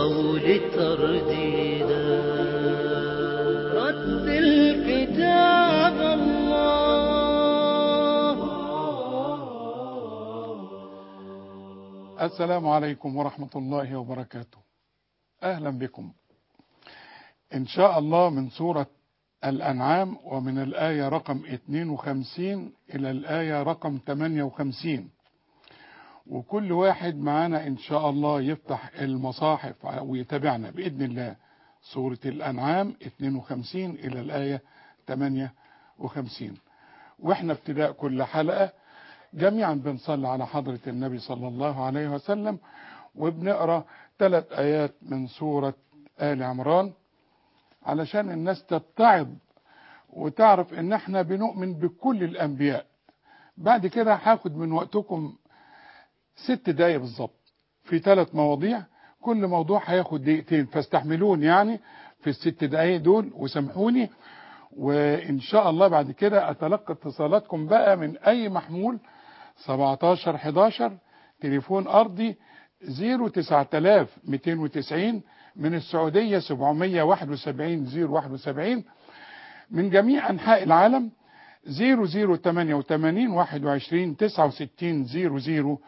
القول ترديدا رتل كتاب الله السلام عليكم ورحمة الله وبركاته أهلا بكم إن شاء الله من سورة الأنعام ومن الآية رقم 52 إلى الآية رقم 58 وكل واحد معانا إن شاء الله يفتح المصاحف ويتابعنا بإذن الله سورة الأنعام 52 إلى الآية 58 وإحنا ابتداء كل حلقة جميعا بنصلي على حضرة النبي صلى الله عليه وسلم وبنقرأ ثلاث آيات من سورة آل عمران علشان الناس تتعظ وتعرف ان احنا بنؤمن بكل الانبياء بعد كده هاخد من وقتكم ست دقايق بالظبط في ثلاث مواضيع كل موضوع هياخد دقيقتين فاستحملوني يعني في الست دقايق دول وسامحوني وان شاء الله بعد كده اتلقى اتصالاتكم بقى من اي محمول 17 11 تليفون ارضي 09290 من السعودية 771 071 من جميع أنحاء العالم 0088 21 69 00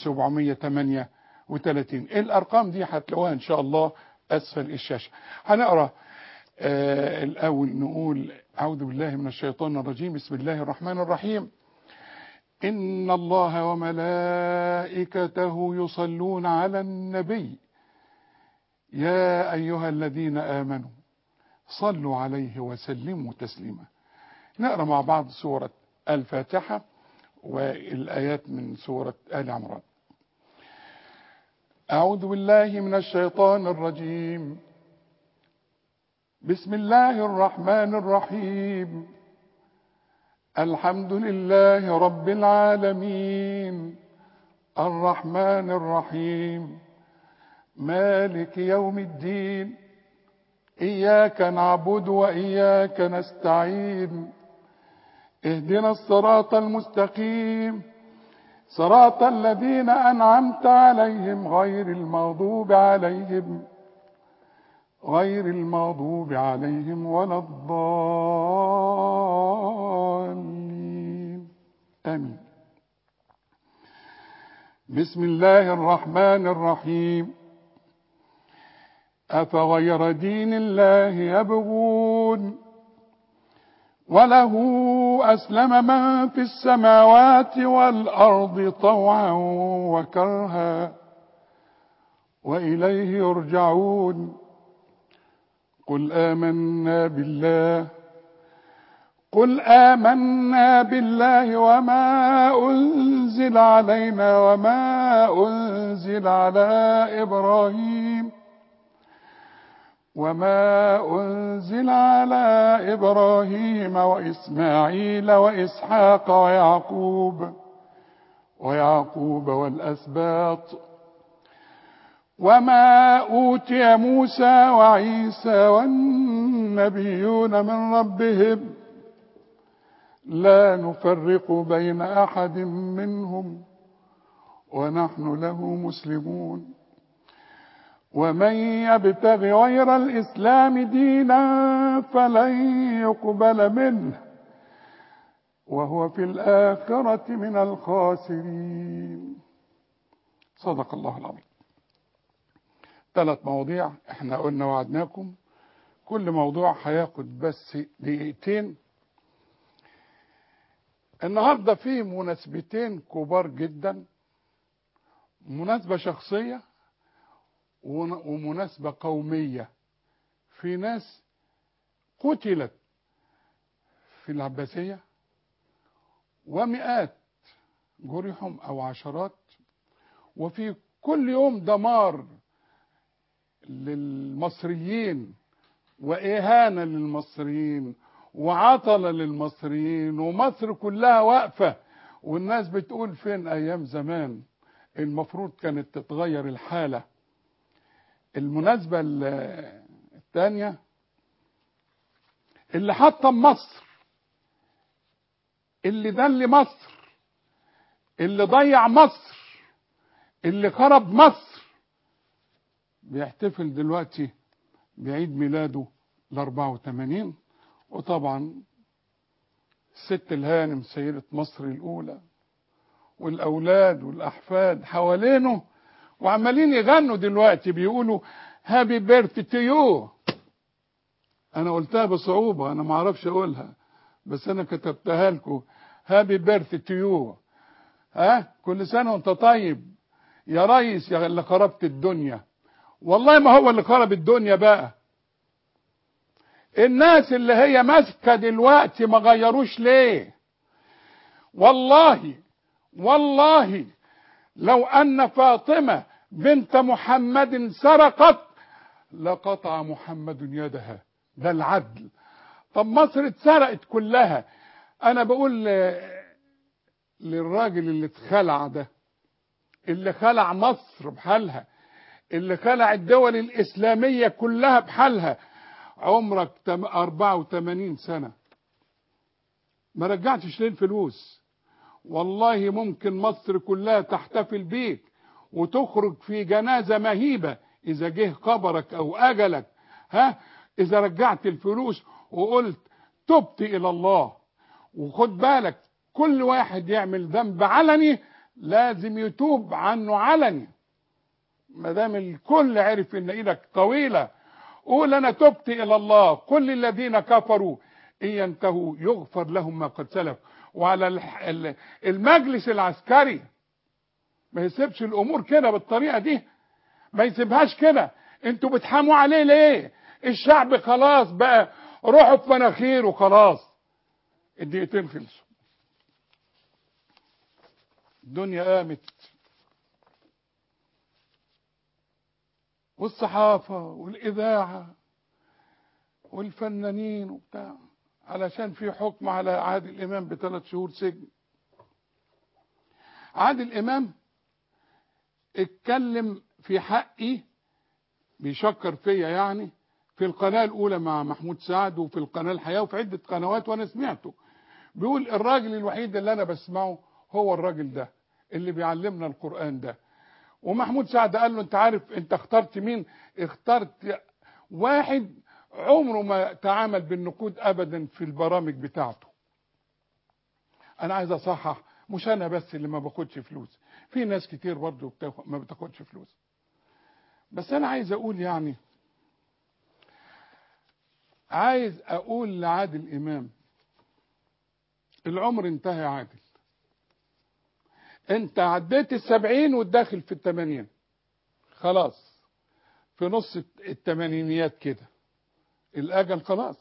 738 الأرقام دي هتلاقوها إن شاء الله أسفل الشاشة هنقرأ آه الأول نقول أعوذ بالله من الشيطان الرجيم بسم الله الرحمن الرحيم إن الله وملائكته يصلون على النبي يا أيها الذين آمنوا صلوا عليه وسلموا تسليما نقرأ مع بعض سورة الفاتحة والآيات من سورة آل عمران أعوذ بالله من الشيطان الرجيم بسم الله الرحمن الرحيم الحمد لله رب العالمين الرحمن الرحيم مالك يوم الدين إياك نعبد وإياك نستعين اهدنا الصراط المستقيم صراط الذين أنعمت عليهم غير المغضوب عليهم غير المغضوب عليهم ولا الضالين آمين بسم الله الرحمن الرحيم أفغير دين الله يبغون وله أسلم من في السماوات والأرض طوعا وكرها وإليه يرجعون قل آمنا بالله قل آمنا بالله وما أنزل علينا وما أنزل على إبراهيم وما أنزل على إبراهيم وإسماعيل وإسحاق ويعقوب ويعقوب والأسباط وما أوتي موسى وعيسى والنبيون من ربهم لا نفرق بين أحد منهم ونحن له مسلمون ومن يبتغ غير الإسلام دينا فلن يقبل منه وهو في الآخرة من الخاسرين صدق الله العظيم ثلاث مواضيع احنا قلنا وعدناكم كل موضوع هياخد بس دقيقتين النهارده في مناسبتين كبار جدا مناسبة شخصية ومناسبة قومية في ناس قتلت في العباسية ومئات جرحهم أو عشرات وفي كل يوم دمار للمصريين وإهانة للمصريين وعطلة للمصريين ومصر كلها واقفة والناس بتقول فين أيام زمان المفروض كانت تتغير الحالة المناسبة الثانية اللي حطم مصر اللي دل مصر اللي ضيع مصر اللي خرب مصر بيحتفل دلوقتي بعيد ميلاده ال 84 وطبعا الست الهانم سيدة مصر الأولى والأولاد والأحفاد حوالينه وعمالين يغنوا دلوقتي بيقولوا هابي بيرث تو يو أنا قلتها بصعوبة أنا ما أعرفش أقولها بس أنا كتبتها لكم هابي بيرث تو يو ها كل سنة وأنت طيب يا ريس يا اللي خربت الدنيا والله ما هو اللي خرب الدنيا بقى الناس اللي هي ماسكه دلوقتي ما غيروش ليه والله والله لو ان فاطمه بنت محمد سرقت لقطع محمد يدها ده العدل طب مصر اتسرقت كلها انا بقول للراجل اللي اتخلع ده اللي خلع مصر بحالها اللي خلع الدول الإسلامية كلها بحالها عمرك 84 سنة ما رجعتش ليه الفلوس والله ممكن مصر كلها تحتفل بيك وتخرج في جنازة مهيبة إذا جه قبرك أو أجلك ها إذا رجعت الفلوس وقلت تبت إلى الله وخد بالك كل واحد يعمل ذنب علني لازم يتوب عنه علني ما دام الكل عرف ان ايدك طويله قول انا تبت الى الله كل الذين كفروا ان ينتهوا يغفر لهم ما قد سلف وعلى المجلس العسكري ما يسيبش الامور كده بالطريقه دي ما يسيبهاش كده انتوا بتحاموا عليه ليه الشعب خلاص بقى روحوا في مناخيره خلاص الدقيقتين خلصوا الدنيا قامت والصحافة والإذاعة والفنانين وبتاع علشان في حكم على عادل إمام بثلاث شهور سجن عادل إمام اتكلم في حقي بيشكر فيا يعني في القناة الأولى مع محمود سعد وفي القناة الحياة وفي عدة قنوات وأنا سمعته بيقول الراجل الوحيد اللي أنا بسمعه هو الراجل ده اللي بيعلمنا القرآن ده ومحمود سعد قال له انت عارف انت اخترت مين اخترت واحد عمره ما تعامل بالنقود ابدا في البرامج بتاعته انا عايز اصحح مش انا بس اللي ما باخدش فلوس في ناس كتير برضه ما بتاخدش فلوس بس انا عايز اقول يعني عايز اقول لعادل امام العمر انتهى يا عادل انت عديت السبعين والداخل في الثمانين خلاص في نص الثمانينيات كده الاجل خلاص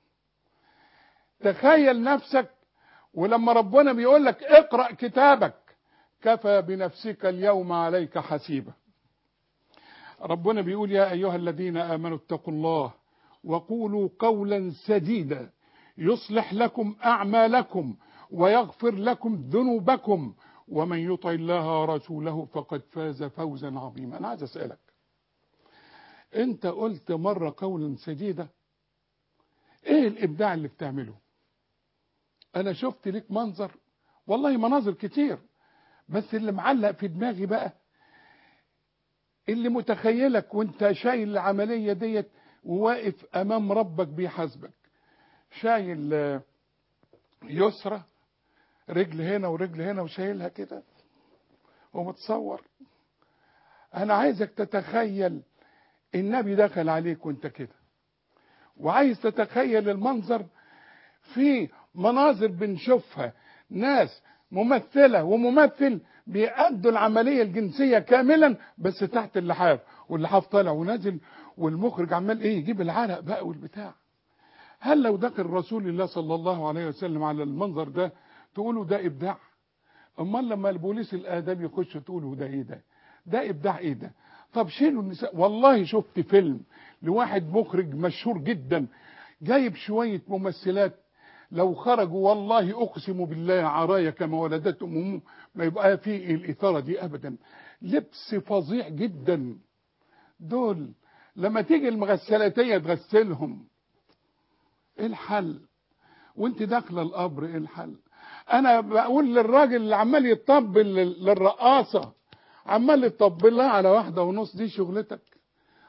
تخيل نفسك ولما ربنا بيقول لك اقرا كتابك كفى بنفسك اليوم عليك حسيبا ربنا بيقول يا ايها الذين امنوا اتقوا الله وقولوا قولا سديدا يصلح لكم اعمالكم ويغفر لكم ذنوبكم ومن يطع الله ورسوله فقد فاز فوزا عظيما انا عايز اسالك انت قلت مره قولا سديدا ايه الابداع اللي بتعمله انا شفت ليك منظر والله مناظر كتير بس اللي معلق في دماغي بقى اللي متخيلك وانت شايل العمليه ديت وواقف امام ربك بيحاسبك شايل يسرى رجل هنا ورجل هنا وشايلها كده ومتصور انا عايزك تتخيل النبي دخل عليك وانت كده وعايز تتخيل المنظر في مناظر بنشوفها ناس ممثلة وممثل بيأدوا العملية الجنسية كاملا بس تحت اللحاف واللحاف طالع ونازل والمخرج عمال ايه يجيب العرق بقى والبتاع هل لو دخل رسول الله صلى الله عليه وسلم على المنظر ده تقولوا ده ابداع امال لما البوليس الادمي يخش تقولوا ده ايه ده ده ابداع ايه ده طب شيلوا النساء والله شفت فيلم لواحد مخرج مشهور جدا جايب شوية ممثلات لو خرجوا والله اقسم بالله عرايا كما ولدتهم امهم ما يبقى في الاثاره دي ابدا لبس فظيع جدا دول لما تيجي المغسلاتيه تغسلهم ايه الحل وانت داخله القبر ايه الحل انا بقول للراجل اللي عمال يطبل للرقاصه عمال يطبل لها على واحده ونص دي شغلتك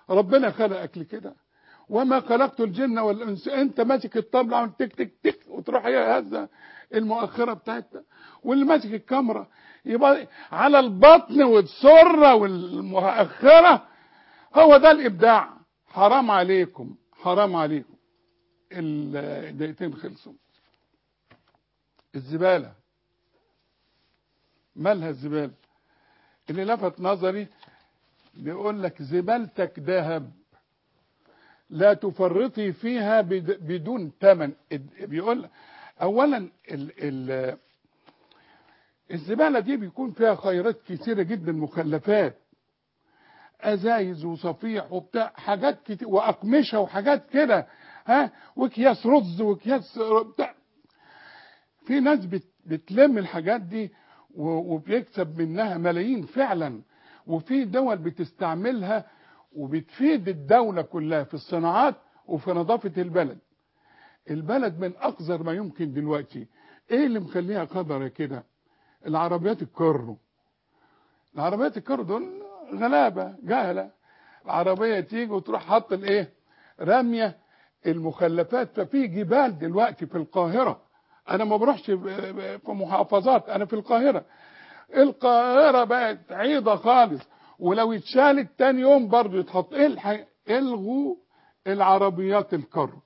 ربنا خلقك لكده وما خلقت الجن والانس انت ماسك الطبلة عم تك تك تك وتروح هي هزه المؤخره بتاعتها واللي ماسك الكاميرا يبقى على البطن والسره والمؤخره هو ده الابداع حرام عليكم حرام عليكم الدقيقتين خلصوا الزباله مالها الزباله اللي لفت نظري بيقول لك زبالتك ذهب لا تفرطي فيها بد- بدون ثمن بيقول اولا ال ال الزباله دي بيكون فيها خيرات كتيره جدا مخلفات ازايز وصفيح وبتاع حاجات كتير واقمشه وحاجات كده ها واكياس رز واكياس بتاع في ناس بت بتلم الحاجات دي و- وبيكسب منها ملايين فعلا وفي دول بتستعملها وبتفيد الدولة كلها في الصناعات وفي نظافة البلد البلد من أقذر ما يمكن دلوقتي ايه اللي مخليها قذرة كده العربيات الكارو العربيات الكارو دول غلابة جهلة العربية تيجي وتروح حط الايه رامية المخلفات ففي جبال دلوقتي في القاهرة انا ما بروحش ب- ب- في محافظات انا في القاهرة القاهرة بقت عيضة خالص ولو اتشالت تاني يوم برضه يتحط ايه الح- الغوا العربيات الكارو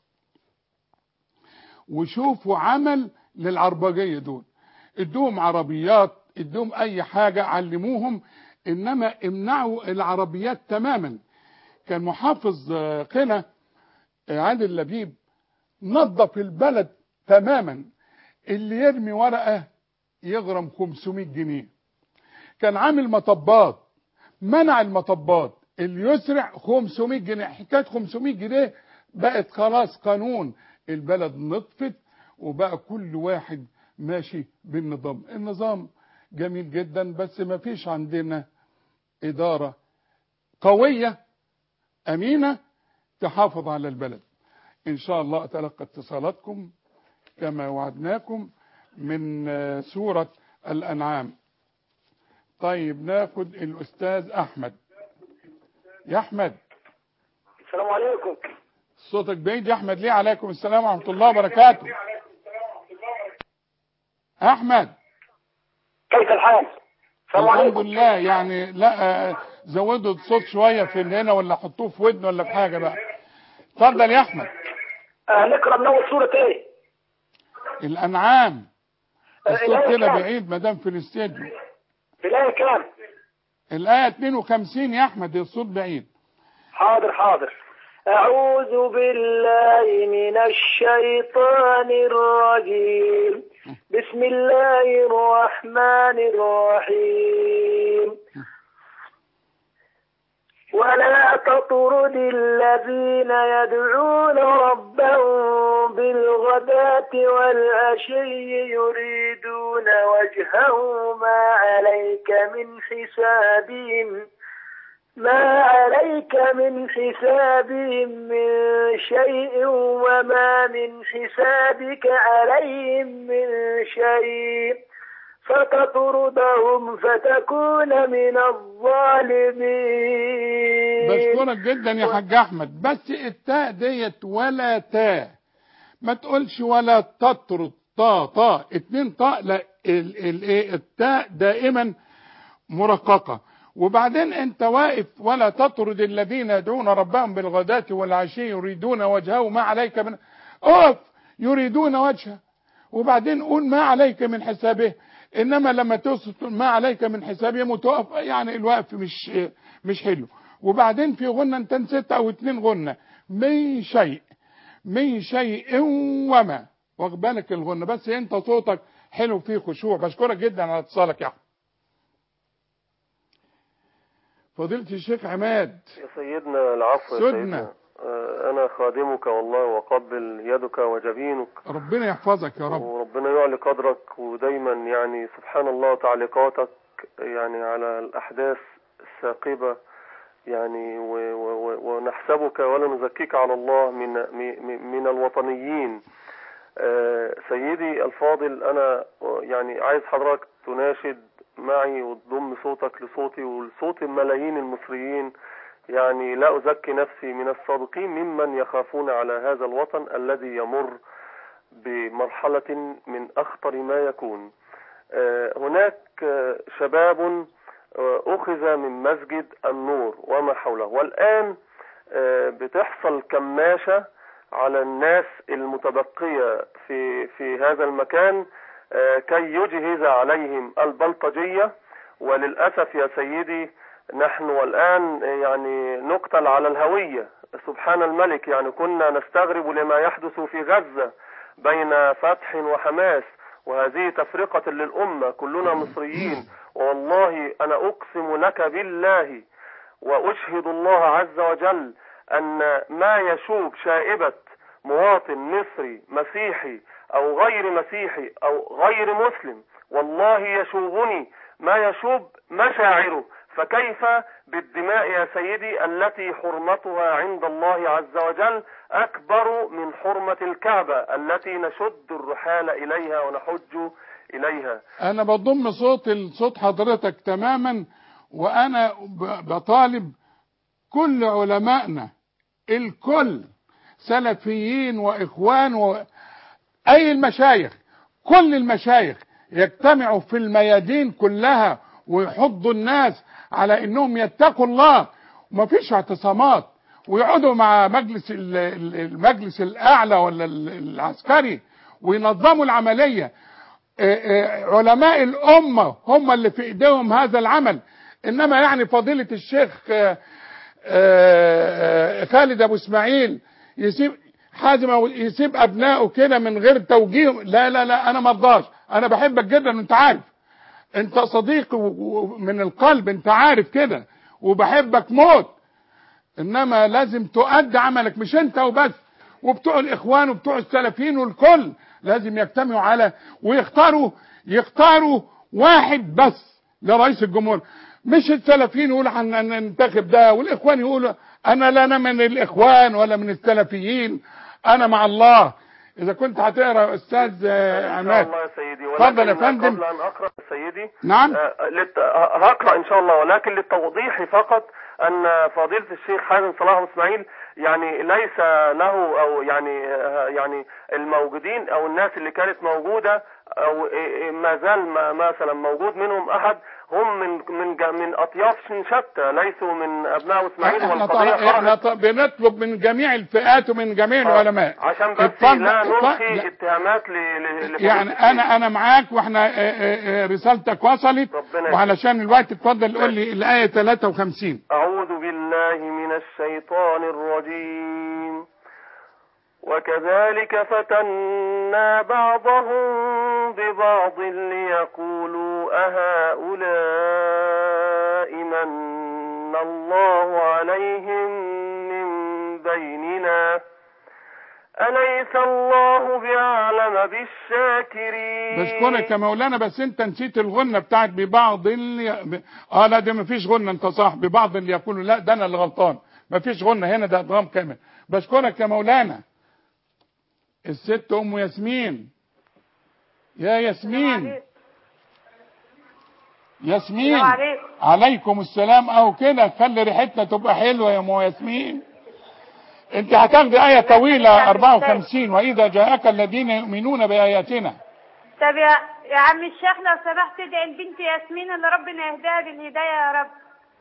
وشوفوا عمل للعربجية دول ادوهم عربيات ادوهم اي حاجة علموهم انما امنعوا العربيات تماما كان محافظ آه، قنا آه، عادل لبيب نظف البلد تماما اللي يرمي ورقة يغرم 500 جنيه كان عامل مطبات منع المطبات اللي يسرع 500 جنيه حكايه 500 جنيه بقت خلاص قانون البلد نطفت وبقى كل واحد ماشي بالنظام النظام جميل جدا بس ما فيش عندنا إدارة قوية أمينة تحافظ على البلد إن شاء الله أتلقى اتصالاتكم كما وعدناكم من آه، سورة الأنعام طيب ناخد الأستاذ أحمد يا أحمد السلام عليكم صوتك بعيد يا أحمد ليه عليكم السلام ورحمة الله وبركاته أحمد كيف الحال؟ السلام الحمد عليكم لله يعني لا آه، زودوا الصوت شوية في هنا ولا حطوه في ودن ولا في حاجة بقى اتفضل يا أحمد آه نقرا من اول سوره ايه؟ الأنعام الصوت الآية كده كام؟ بعيد ما دام في الاستديو في الايه كام؟ الآية 52 يا أحمد الصوت بعيد حاضر حاضر أعوذ بالله من الشيطان الرجيم بسم الله الرحمن الرحيم ولا تطرد الذين يدعون ربهم بالغداة والعشي يريدون وجهه ما عليك من حسابهم ما عليك من حسابهم من شيء وما من حسابك عليهم من شيء فتطردهم فتكون من الظالمين بشكرك جدا يا حاج احمد بس التاء ديت ولا تاء ما تقولش ولا تطرد طا طا اتنين طاء لا ال ال ايه التاء دائما مرققة وبعدين انت واقف ولا تطرد الذين يدعون ربهم بالغداة والعشي يريدون وجهه ما عليك من اقف يريدون وجهه وبعدين قول ما عليك من حسابه انما لما توصل تقول ما عليك من حسابهم وتقف يعني الوقف مش مش حلو وبعدين في غنة انت نسيت او اتنين غنة من شيء من شيء وما واخد بالك الغنة بس انت صوتك حلو فيه خشوع بشكرك جدا على اتصالك يا احمد فضيلة الشيخ عماد يا سيدنا العفو يا سدنا. سيدنا آه، أنا خادمك والله وأقبل يدك وجبينك ربنا يحفظك يا رب وربنا يعلي قدرك ودايما يعني سبحان الله تعليقاتك يعني على الأحداث الثاقبة يعني و- و- و- ونحسبك ولا نزكيك على الله من من- من الوطنيين آه، سيدي الفاضل أنا يعني عايز حضرتك تناشد معي وتضم صوتك لصوتي ولصوت الملايين المصريين يعني لا أزكي نفسي من الصادقين ممن يخافون على هذا الوطن الذي يمر بمرحلة من أخطر ما يكون آه، هناك آه، شباب آه، أخذ من مسجد النور وما حوله والآن آه، بتحصل كماشة على الناس المتبقية في في هذا المكان آه، كي يجهز عليهم البلطجية وللأسف يا سيدي نحن الآن يعني نقتل على الهوية سبحان الملك يعني كنا نستغرب لما يحدث في غزة بين فتح وحماس وهذه تفرقة للأمة كلنا مصريين والله أنا أقسم لك بالله وأشهد الله عز وجل أن ما يشوب شائبة مواطن مصري مسيحي أو غير مسيحي أو غير مسلم والله يشوبني ما يشوب مشاعره فكيف بالدماء يا سيدي التي حرمتها عند الله عز وجل أكبر من حرمة الكعبة التي نشد الرحال إليها ونحج إليها انا بضم صوت صوت حضرتك تماما وانا ب- بطالب كل علمائنا الكل سلفيين واخوان و... اي المشايخ كل المشايخ يجتمعوا في الميادين كلها ويحضوا الناس على انهم يتقوا الله ومفيش اعتصامات ويقعدوا مع مجلس ال- ال- المجلس الاعلى ولا ال- العسكري وينظموا العمليه آه، آه، علماء الأمة هم اللي في إيديهم هذا العمل إنما يعني فضيلة الشيخ آه، آه، خالد أبو إسماعيل يسيب حازم أو يسيب أبنائه كده من غير توجيه لا لا لا أنا مرضاش أنا بحبك جدا أنت عارف أنت صديقي و- و- من القلب أنت عارف كده وبحبك موت انما لازم تؤدي عملك مش انت وبس وبتوع الاخوان وبتوع السلفيين والكل لازم يجتمعوا على ويختاروا يختاروا واحد بس لرئيس الجمهورية مش السلفيين يقولوا هننتخب ده والاخوان يقولوا انا لا انا من الاخوان ولا من السلفيين انا مع الله اذا كنت هتقرا يا استاذ آه، إن شاء عماد الله يا سيدي اتفضل يا ولكن فندم. قبل أن أقرأ يا سيدي نعم آه، للت... آه، هقرأ إن شاء الله ولكن للتوضيح فقط أن فضيلة الشيخ حازم صلاح أبو إسماعيل يعني ليس له أو يعني آه، يعني الموجودين أو الناس اللي كانت موجودة أو إيه- إيه ما زال ما- مثلا موجود منهم أحد هم من من جا- من أطياف شتى ليسوا من أبناء إسماعيل احنا والقضية طلع- احنا خرجت ط- بنطلب من جميع الفئات ومن جميع العلماء عشان بس اتفضل- لا اتفضل- نلقي لا. اتهامات ل... ل... لفضيلة يعني الشيخ. انا انا معاك واحنا آه، آه، آه، رسالتك وصلت ربنا وعلشان الوقت اتفضل قول لي الايه 53 أعوذ بالله من الشيطان الرجيم وكذلك فتنا بعضهم ببعض ليقولوا أهؤلاء من الله عليهم من بيننا أليس الله بأعلم بالشاكرين بشكرك يا مولانا بس انت نسيت الغنه بتاعت ببعض اللي ب... اه لا دي مفيش غنه انت صح ببعض اللي يقولوا لا ده انا اللي غلطان مفيش غنه هنا ده ادغام كامل بشكرك يا مولانا الست ام ياسمين يا ياسمين ياسمين السلام عليكم. عليكم السلام اهو كده خلي ريحتنا تبقى حلوه يا ام ياسمين انت هتاخدي ايه طويله 54 واذا جاءك الذين يؤمنون باياتنا طب يا يا عم الشيخ لو سمحت ادعي البنت ياسمين اللي ربنا يهديها بالهدايه يا رب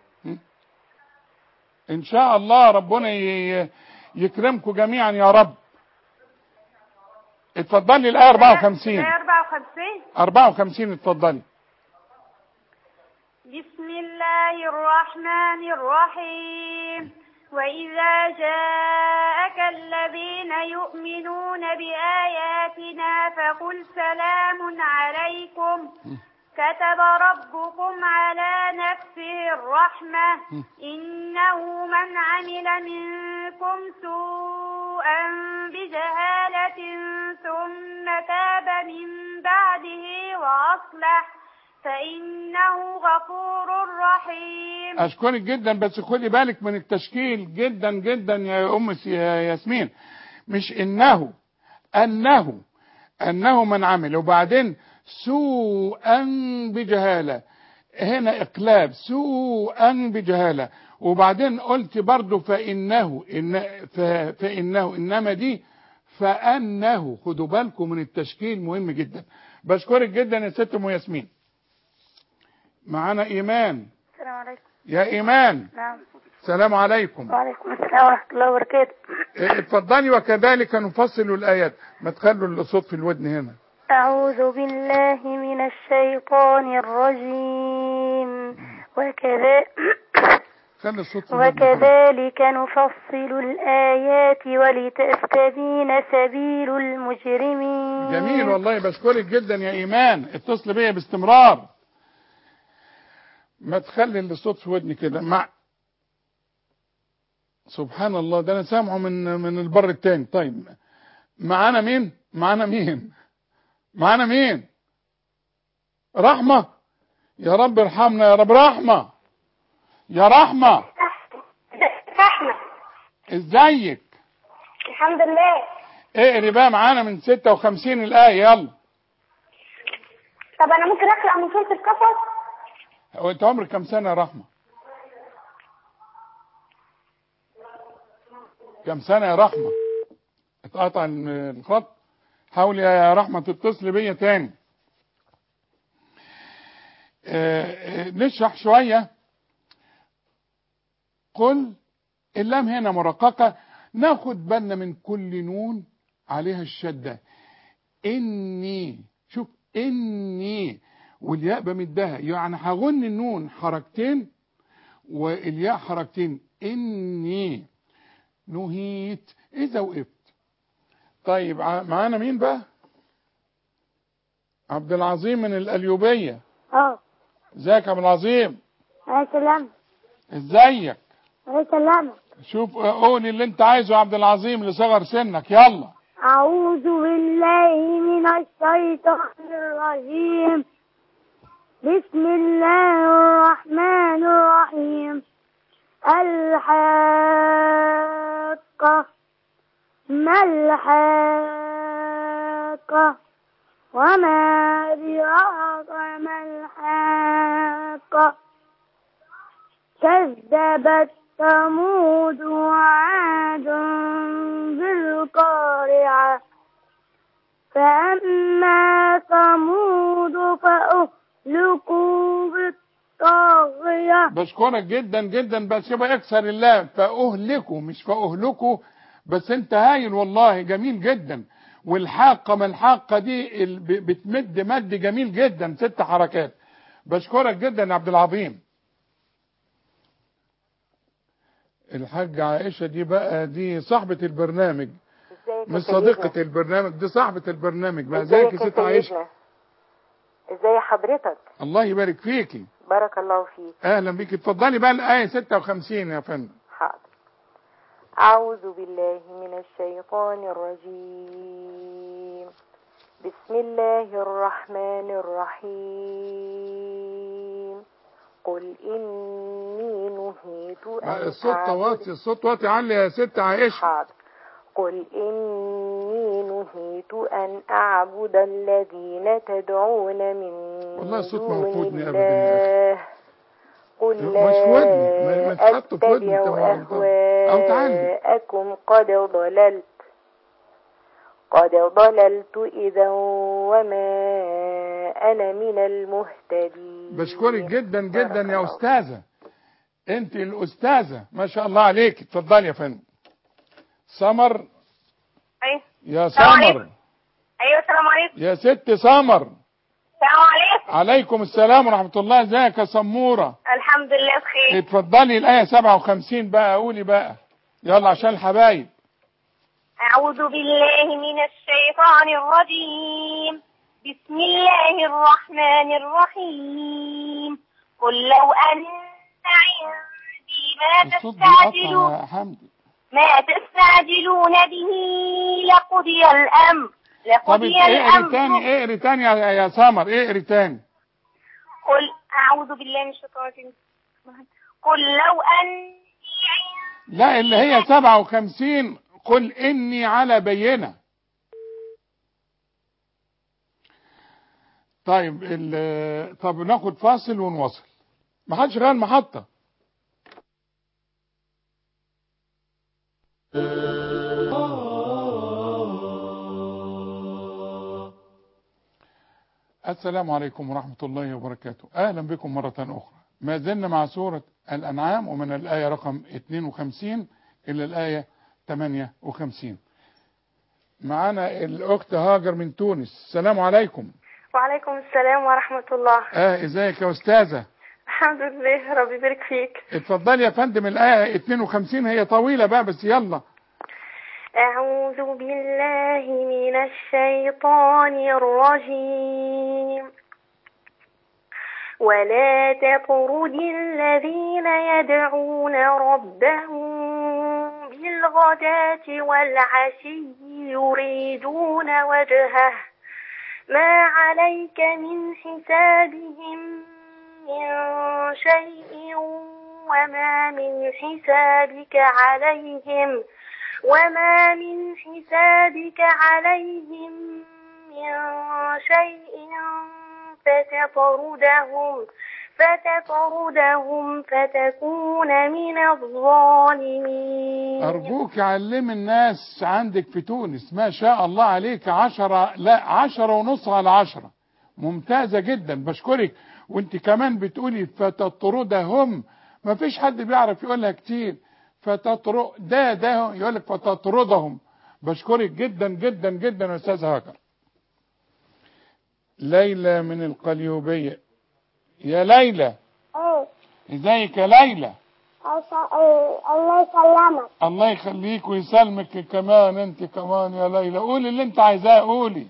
ان شاء الله ربنا ي- يكرمكم جميعا يا رب اتفضلي الايه 54 الآية 54 54 اتفضلي بسم الله الرحمن الرحيم وإذا جاءك الذين يؤمنون بآياتنا فقل سلام عليكم كتب ربكم على نفسه الرحمة إنه من عمل منكم سوءا بجهالة ثم تاب من بعده وأصلح فإنه غفور رحيم اشكرك جدا بس خدي بالك من التشكيل جدا جدا يا ام س- يا ياسمين مش انه انه انه من عمل وبعدين سوءا بجهاله هنا اقلاب سوءا بجهاله وبعدين قلت برضو فإنه إن ف فإنه إنما دي فأنه خدوا بالكم من التشكيل مهم جدا بشكرك جدا يا ست ام ياسمين معانا إيمان السلام عليكم يا إيمان نعم السلام عليكم وعليكم السلام ورحمة الله وبركاته اه، اتفضلي وكذلك نفصل الآيات ما تخلوا الصوت في الودن هنا أعوذ بالله من الشيطان الرجيم وكذا خلي الصوت في الودن وكذلك نفصل الآيات ولتستبين سبيل المجرمين جميل والله بشكرك جدا يا ايمان اتصل بيا باستمرار ما تخلي الصوت في ودني كده مع سبحان الله ده انا سامعه من من البر التاني طيب معانا مين معانا مين معانا مين رحمة يا رب ارحمنا يا رب رحمة يا رحمة رحمة ازيك الحمد لله اقري بقى معانا من 56 الآية يلا طب أنا ممكن أقرأ من سورة القصص هو انت عمرك كم سنة يا رحمة كم سنة يا رحمة اتقطع ال- الخط حاولي يا رحمة تتصل بيا تاني آه، آه، نشرح شوية قل اللام هنا مرققة ناخد بالنا من كل نون عليها الشدة إني شوف إني والياء بمدها يعني هغن النون حركتين والياء حركتين إني نهيت إذا وقفت طيب ع- معانا مين بقى عبد العظيم من الأليوبية اه ازيك يا عبد العظيم عليه السلام ازيك عليه السلام شوف قول اللي انت عايزه يا عبد العظيم لصغر سنك يلا أعوذ بالله من الشيطان الرجيم بسم الله الرحمن الرحيم الحاقة ما الحاقة وما أدراك ما الحاقة كذبت ثمود وعاد بالقارعة فأما ثمود فأهلكوا بالطاغية بشكرك جدا جدا بس يبقى اكسر اللام فاهلكوا مش فاهلكوا بس انت هايل والله جميل جدا والحاقه ما الحاقه دي ال- ب- بتمد مد جميل جدا ست حركات بشكرك جدا يا عبد العظيم الحاجة عائشة دي بقى دي صاحبة البرنامج ازيك يا مش سيدنا؟ صديقة البرنامج دي صاحبة البرنامج بقى ازيك ازيك يا يا ست عائشة سيدنا؟ ازي حضرتك الله يبارك فيكي بارك الله فيك اهلا بيكي اتفضلي بقى الآية 56 يا فندم حاضر أعوذ بالله من الشيطان الرجيم بسم الله الرحمن الرحيم قل إني نهيت أن الصوت أعبد- واطي الصوت واطي علي يا ست عائشة حاضر قل إني نهيت أن أعبد الذين تدعون من والله الصوت ما دون وفودني أبداً يا الله قل مش لا ودني، ما- ما تحط في ودني أتبع طبعاً. أو تعالي. أهواءكم قد ضللت قد ضللت إذا وما أنا من المهتدين بشكرك جدا جدا بارك يا الله. أستاذة أنت الأستاذة ما شاء الله عليك اتفضلي يا فندم سمر أيوة يا السلام سمر عليكم. أيوة السلام عليكم يا ست سمر السلام عليكم عليكم السلام ورحمة الله ازيك يا سمورة الحمد لله بخير اتفضلي الآية 57 بقى قولي بقى يلا عشان الحبايب أعوذ بالله من الشيطان الرجيم بسم الله الرحمن الرحيم قل لو أن عندي ما الصوت بيقطع تستعجلون يا حمدي ما تستعجلون به لقضي الأمر طب لقضي اقري الأمر تاني اقري تاني يا يا سمر اقري تاني قل أعوذ بالله من الشيطان الرجيم قل لو أني عندي لا اللي هي 57 قل اني على بينه طيب ال- طب ناخد فاصل ونواصل ما حدش غير المحطة السلام عليكم ورحمة الله وبركاته أهلا بكم مرة أخرى ما زلنا مع سورة الأنعام ومن الآية رقم 52 إلى الآية 58 معنا الأخت هاجر من تونس السلام عليكم وعليكم السلام ورحمة الله آه إزيك يا أستاذة الحمد لله ربي يبارك فيك اتفضلي يا فندم الآية 52 هي طويلة بقى بس يلا أعوذ بالله من الشيطان الرجيم ولا تطرد الذين يدعون ربهم بالغداة والعشي يريدون وجهه ما عليك من حسابهم من شيء وما من حسابك عليهم وما من حسابك عليهم من شيء فتطردهم فتطردهم فتكون من الظالمين أرجوك علم الناس عندك في تونس ما شاء الله عليك عشرة لا عشرة ونص على عشرة ممتازة جدا بشكرك وانت كمان بتقولي فتطردهم ما فيش حد بيعرف يقولها كتير فتطرد ده ده يقول لك فتطردهم بشكرك جدا جدا جدا يا استاذ هاجر ليلى من القليوبية يا ليلى ايه ازيك يا ليلى أش- إيه، الله يسلمك الله يخليك ويسلمك كمان انت كمان يا ليلى قولي اللي انت عايزاه قولي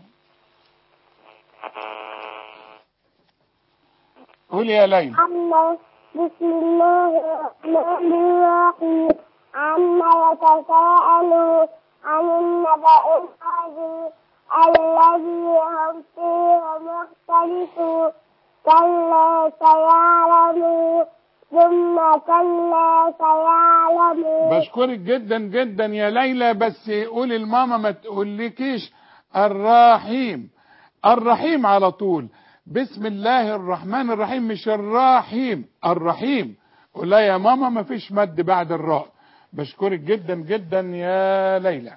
قولي يا ليلى عما بسم الله الرحمن الرحيم عما يتساءلون عن النبأ العظيم الذي هم فيه مختلفون كلا سيعلمون ثم كلا سيعلمون بشكرك جدا جدا يا ليلى بس قولي لماما ما تقولكيش الرحيم الرحيم على طول بسم الله الرحمن الرحيم مش الرحيم الرحيم قول لها يا ماما ما فيش مد بعد الراء بشكرك جدا جدا يا ليلى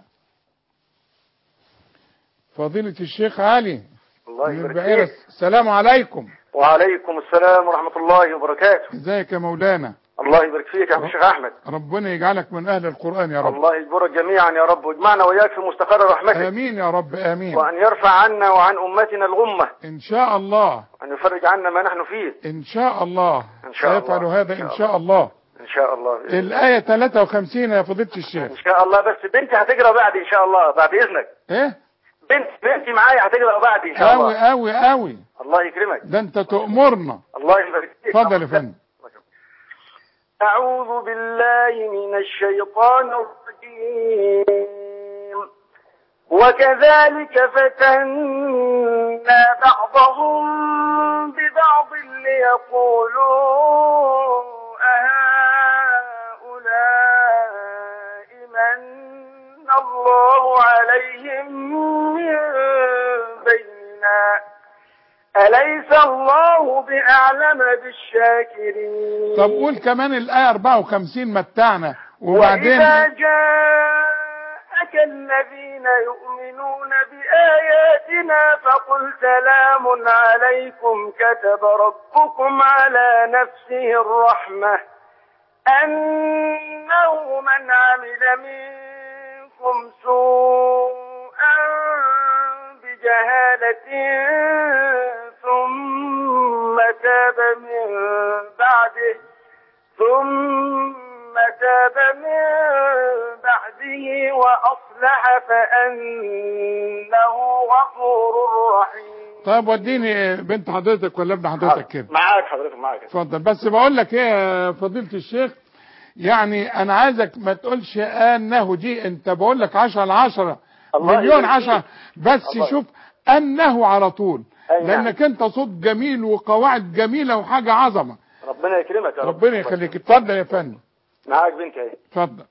فضيلة الشيخ علي الله من يبارك البعيرة فيك السلام عليكم وعليكم السلام ورحمة الله وبركاته ازيك يا مولانا الله يبارك فيك يا عم الشيخ أحمد ربنا يجعلك من اهل القرآن يا رب الله يجبرك جميعا يا رب واجمعنا وإياك في مستقر رحمته امين يا رب امين وأن يرفع عنا وعن أمتنا الغمة ان شاء الله وأن يفرج عنا ما نحن فيه ان شاء الله إن شاء الله. سيفعل هذا إن ان شاء شاء الله إن شاء الله بإذن الله. الآية 53 يا فضيلة الشيخ إن شاء الله بس بنتي هتقرأ بعدي إن شاء الله بعد إذنك ايه بنت بنتي معايا هتقرأ بعدي إن شاء قوي الله قوي قوي الله يكرمك ده انت تأمرنا الله يبارك فيك اتفضل يا فندم أعوذ بالله من الشيطان الرجيم وكذلك فتنا بعضهم ببعض ليقولوا أهؤلاء من الله عليهم من بيننا أليس الله بأعلم بالشاكرين طب قول كمان الآية 54 متعنا وبعدين وإذا جاءك الذين يؤمنون بآياتنا فقل سلام عليكم كتب ربكم على نفسه الرحمة أنه من عمل منكم سوءا بجهالة ثم تاب من بعده ثم تاب من بعده وأصلح فأنه غفور رحيم طب وديني بنت حضرتك ولا ابن حضرتك كده معاك حضرتك معاك اتفضل بس بقول لك ايه يا فضيلة الشيخ يعني انا عايزك ما تقولش انه دي انت بقول لك 10 على 10 الله مليون يبارك فيك. 10 بس الله. شوف انه على طول أي نعم. لانك انت صوت جميل وقواعد جميلة وحاجة عظمة ربنا يكرمك يا رب ربنا يخليك اتفضل يا فندم معاك بنتي اهي اتفضل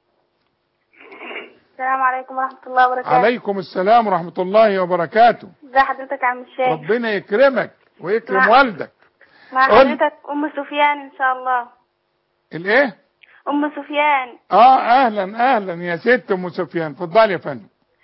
السلام عليكم ورحمة الله وبركاته عليكم السلام ورحمة الله وبركاته ازي حضرتك يا عم الشيخ ربنا يكرمك ويكرم نعم. والدك مع قول. حضرتك أم سفيان إن شاء الله الايه أم سفيان اه اهلا اهلا يا ست ام سفيان اتفضلي يا فندم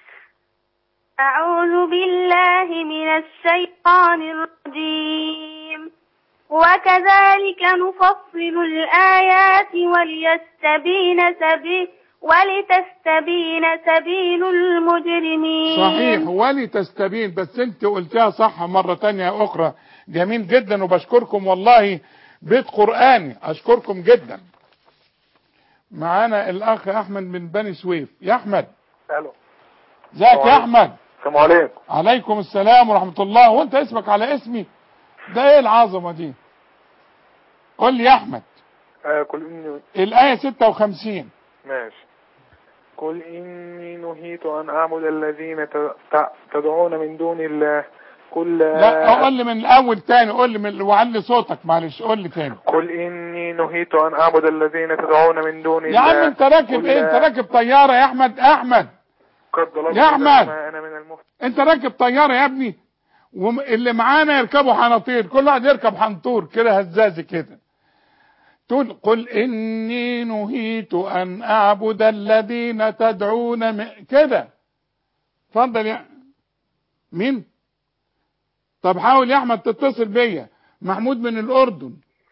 أعوذ بالله من الشيطان الرجيم وكذلك نفصل الآيات وليستبين سبيل ولتستبين سبيل المجرمين صحيح ولتستبين بس انت قلتها صح مرة تانية اخرى جميل جدا وبشكركم والله بيت قرآني اشكركم جدا معانا الاخ احمد من بني سويف يا احمد الو ازيك يا احمد السلام عليكم عليكم السلام ورحمة الله وانت اسمك على اسمي ده ايه العظمة دي قول لي يا احمد آه قل إني الاية 56 ماشي قل إني نهيت أن أعبد الذين ت- ت- تدعون من دون الله قل لا قول لي من الاول تاني قول لي من وعلي صوتك معلش قول لي تاني قل إني نهيت أن أعبد الذين تدعون من دون يا الله عم انت راكب قل ايه انت راكب طيارة يا احمد احمد قد ضللت يا أحمد. ما أنا من المهتدين انت راكب طيارة يا ابني واللي معانا يركبوا حناطير كل واحد يركب حنطور كده هزازي كده تقول قل اني نهيت ان اعبد الذين تدعون م... كده اتفضل يا مين طب حاول يا احمد تتصل بيا محمود من الاردن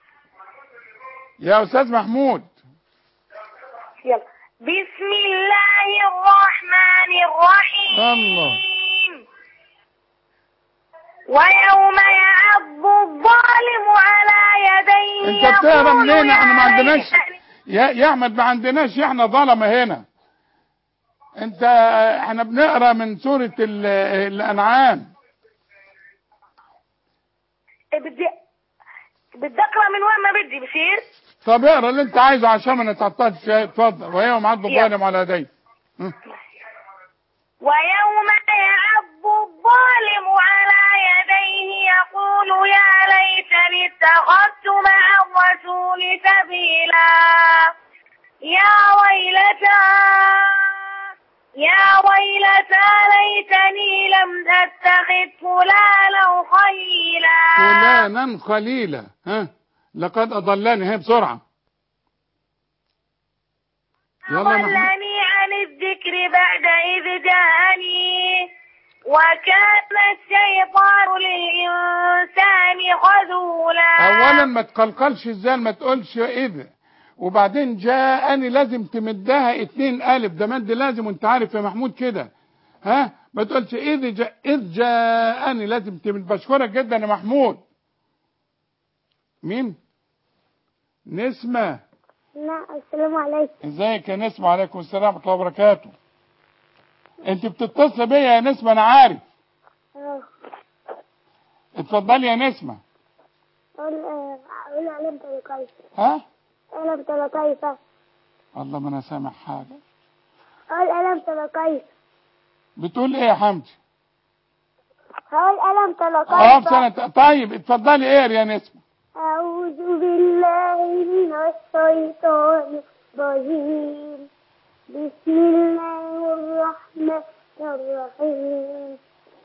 يا استاذ محمود يلا بسم الله الرحمن الرحيم الله ويوم يعض الظالم على يديه انت بتهرب يقول منين يا احنا ما عندناش ليتني- يا يا احمد ما عندناش احنا ظلمه هنا انت احنا بنقرا من سوره ال- الانعام بدي بدي اقرا من وين ما بدي بصير طب اقرا اللي انت عايزه عشان ما نتعطلش شوية. اتفضل ويوم عض الظالم على يديه ها. ويوم يعض الظالم على يديه يقول يا ليتني اتخذت مع الرسول سبيلا يا ويلتى يا ويلتى ليتني لم اتخذ فلانا خليلا فلانا خليلا ها لقد اضلني هي بسرعه يلا يا محمود ضلني عن الذكر بعد إذ جاءني وكان الشيطان للإنسان خذولا اولا ما تقلقلش ازاي ما تقولش ايه ده وبعدين جاءني لازم تمدها اتنين الف ده مد لازم وانت عارف يا محمود كده ها ما تقولش اذ جاء اذ جاءني لازم تمد بشكرك جدا يا محمود مين نسمة نعم السلام عليكم ازيك يا نسمة وعليكم السلام ورحمة الله وبركاته انت بتتصل بيا يا نسمة انا عارف اه اتفضلي يا نسمة قول آه، قول علم كيف ها ألم ترى كيف الله ما انا سامع حاجة قول ألم ترى كيف بتقول ايه يا حمدي قول ألم ترى اه كيف سنة طيب اتفضلي ايه يا نسمة أعوذ بالله من الشيطان الرجيم بسم الله الرحمن الرحيم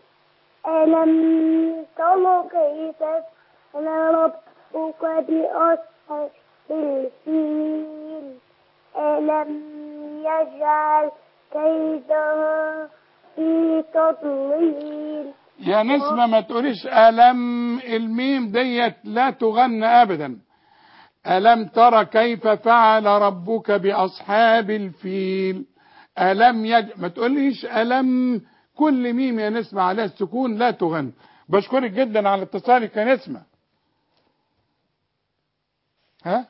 ألم تر كيف فعل ربك بأصحاب الفيل ألم يجعل كيدها في تضليل يا نسمة ما تقوليش ألم الميم ديت لا تغنى أبدا ألم ترى كيف فعل ربك بأصحاب الفيل ألم يج... ما تقوليش ألم كل ميم يا نسمة عليها السكون لا تغنى بشكرك جدا على اتصالك يا نسمة ها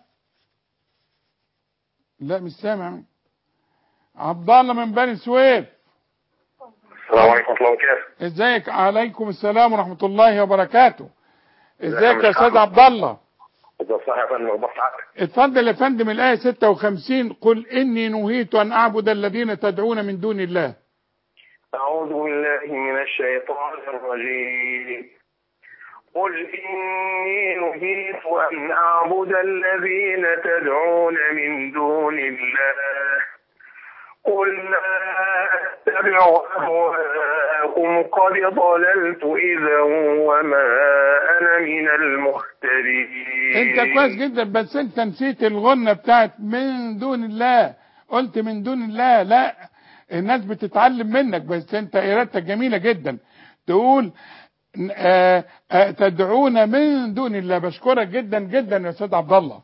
لا مش سامع عبد الله من بني سويف السلام عليكم ورحمة الله وبركاته ازيك عليكم السلام ورحمة الله وبركاته ازيك ازيك يا يا استاذ محمد؟ عبد الله ازي صح يا فندم اخبار سعادتك اتفضل يا فندم الآية 56 قل إني نهيت أن أعبد الذين تدعون من دون الله أعوذ بالله من الشيطان الرجيم قل إني نهيت أن أعبد الذين تدعون من دون الله قل لا أتبع أهواءكم قد ضللت إذا وما أنا من المهتدين انت كويس جدا بس انت نسيت الغنة بتاعت من دون الله قلت من دون الله لا الناس بتتعلم منك بس انت ارادتك جميلة جدا تقول آه آه تدعون من دون الله بشكرك جدا جدا يا استاذ عبد الله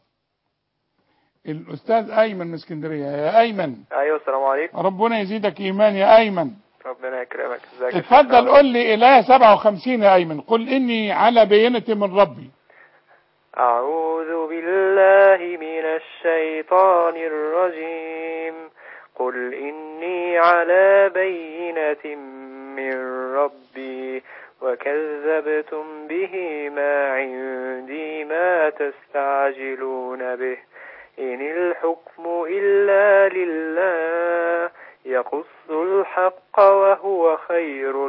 الاستاذ ايمن من اسكندريه يا ايمن ايوه السلام عليكم ربنا يزيدك ايمان يا ايمن ربنا يكرمك ازيك يا شيخ اتفضل أحمد؟ قول لي الايه 57 يا ايمن قل اني على بينه من ربي أعوذ بالله من الشيطان الرجيم قل إني على بينة من ربي وكذبتم به ما عندي ما تستعجلون به إن الحكم إلا لله يقص الحق وهو خير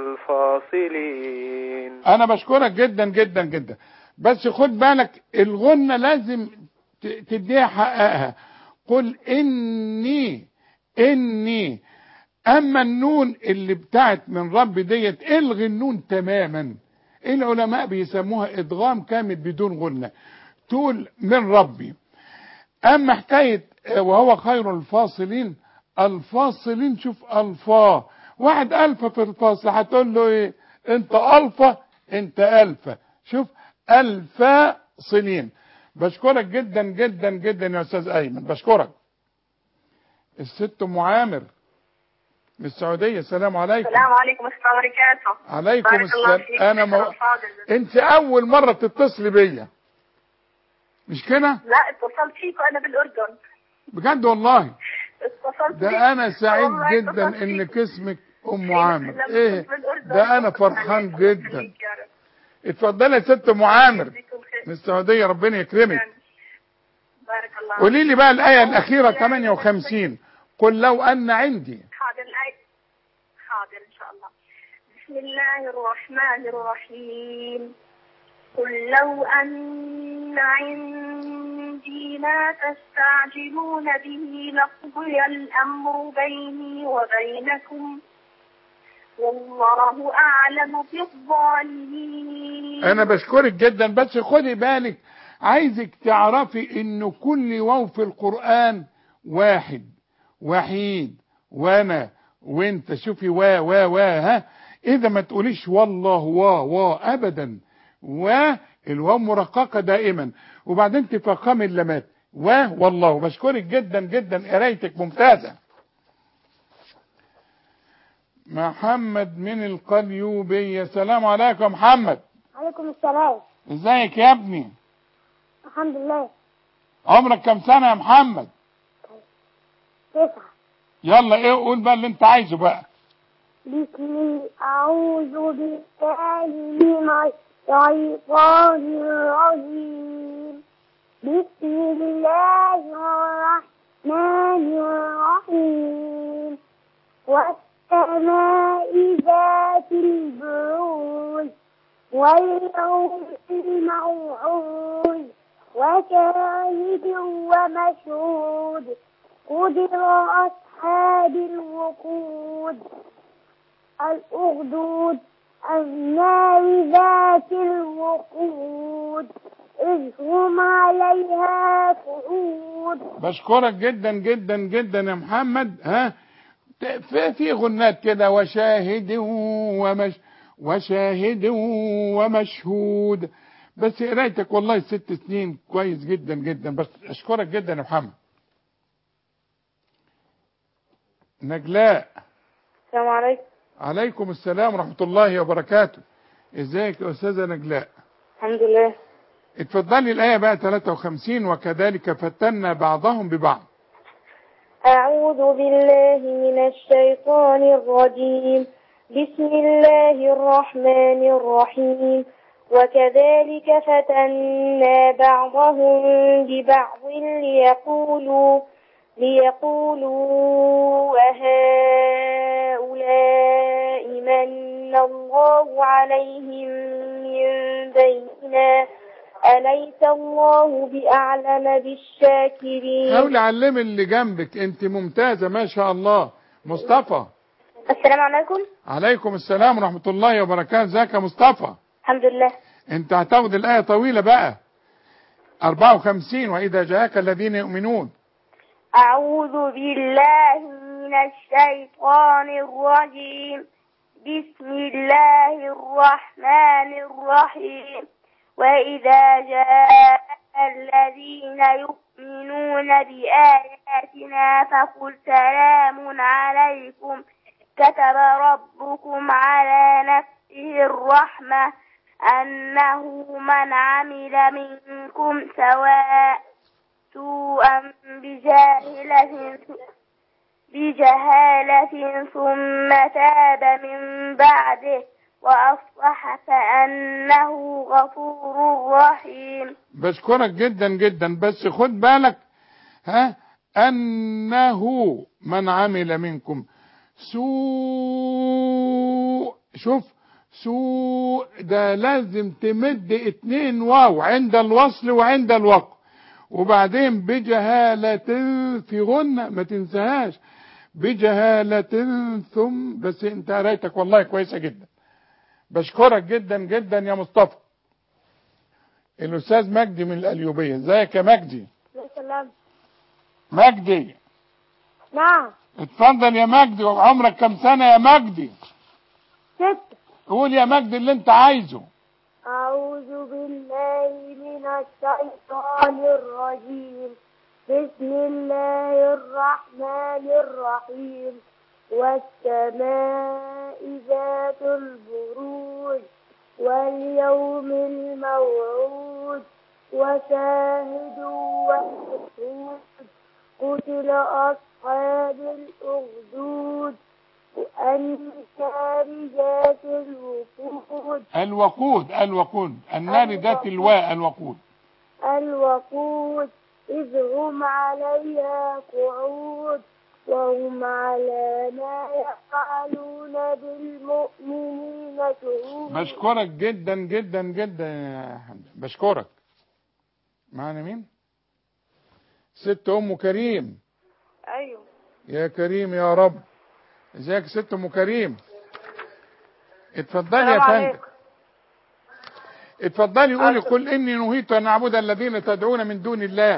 الفاصلين انا بشكرك جدا جدا جدا بس خد بالك الغنة لازم ت- تديها حقها قل اني اني اما النون اللي بتاعت من رب ديت الغي النون تماما العلماء بيسموها ادغام كامل بدون غنة تقول من ربي اما حكاية آه، وهو خير الفاصلين الفاصلين شوف الفا واحد الفا في الفاصل هتقول له ايه انت الفا انت الفا شوف الفا صلين بشكرك جدا جدا جدا يا استاذ ايمن بشكرك الست ام عامر من السعوديه السلام عليكم السلام عليكم ورحمة الله وبركاته عليكم بارك الله السلام فيك انا شيخنا مو... الفاضل. انت اول مره تتصلي بيا مش كده لا اتصلت فيك وأنا بالأردن بجد والله اتصلت بيك. ده انا سعيد والله جدا اتصلت انك فيك. اسمك ام لما عامر كنت ايه بالأردن ده انا اتصلت فرحان عليك. الله جدا يخليك يا رب. اتفضلي يا ست ام عامر يجزيكم خير. من السعوديه ربنا يكرمك بارك الله قولي لي بقى الايه الاخيره 58 قل لو ان عندي حاضر الآية حاضر إن شاء الله بسم الله الرحمن الرحيم قل لو أن عندي ما تستعجلون به لقضي الأمر بيني وبينكم والله أعلم بالظالمين انا بشكرك جدا بس خدي بالك عايزك تعرفي ان كل واو في القرآن واحد وحيد وانا وانت شوفي وا وا وا ها اذا ما تقوليش والله وا وا ابدا والواو مرققة دائما وبعدين تفخمي اللمات وا والله بشكرك جدا جدا قرايتك ممتازة محمد من القليوبية السلام عليكم يا محمد عليكم السلام ازيك يا ابني الحمد لله عمرك كم سنة يا محمد تسعة يلا ايه قول بقى اللي انت عايزه بقى بسم الله أعوذ بالله من الشيطان الرجيم بسم الله الرحمن الرحيم والسماء ذات البروج واليوم الموعود وشاهد ومشهود قدر أصحاب الوقود الأخدود النار ذات الوقود إذ هم عليها قعود بشكرك جدا جدا جدا يا محمد ها ت- في في غنات كده وشاهد ومش وشاهد ومشهود بس قرايتك والله ست سنين كويس جدا جدا بس اشكرك جدا يا محمد نجلاء السلام عليكم عليكم السلام ورحمة الله وبركاته ازيك يا استاذة نجلاء الحمد لله اتفضلي الآية بقى 53 وكذلك فتنا بعضهم ببعض أعوذ بالله من الشيطان الرجيم بسم الله الرحمن الرحيم وكذلك فتنا بعضهم ببعض ليقولوا ليقولوا أهؤلاء من الله عليهم من بيننا أليس الله بأعلم بالشاكرين حاولي علمي اللي جنبك انت ممتازة ما شاء الله مصطفى السلام عليكم عليكم السلام ورحمة الله وبركاته ازيك يا مصطفى الحمد لله انت هتاخد الآية طويلة بقى 54 وإذا جاءك الذين يؤمنون أعوذ بالله من الشيطان الرجيم بسم الله الرحمن الرحيم وإذا جاء الذين يؤمنون بآياتنا فقل سلام عليكم كتب ربكم على نفسه الرحمة أنه من عمل منكم سواء سوءا بجاهلة بجهالة ثم تاب من بعده وأصلح فأنه غفور رحيم بشكرك جدا جدا بس خد بالك ها أنه من عمل منكم سوء شوف سوء ده لازم تمد اتنين واو عند الوصل وعند الوقف وبعدين بجهالة في غنة ما تنساهاش بجهالة ثم بس انت قرايتك والله كويسة جدا بشكرك جدا جدا يا مصطفى الاستاذ مجدي من القليوبية ازيك يا مجدي سلام مجدي نعم اتفضل يا مجدي وعمرك كم سنة يا مجدي ست قول يا مجدي اللي انت عايزه أعوذ بالله من الشيطان الرجيم بسم الله الرحمن الرحيم والسماء ذات البروج واليوم الموعود وشاهد ومشهود قتل أصحاب الأخدود النار ذات الوقود الوقود الوقود النار ذات الواء الوقود الوقود إذ هم عليها قعود وهم على ما يفعلون بالمؤمنين شهود بشكرك جدا جدا جدا يا حمد بشكرك معنا مين ست ام كريم ايوه يا كريم يا رب ازيك يا ست ام كريم اتفضلي يا السلام فندم عليكم. اتفضلي قولي قل اني نهيت ان اعبد الذين تدعون من دون الله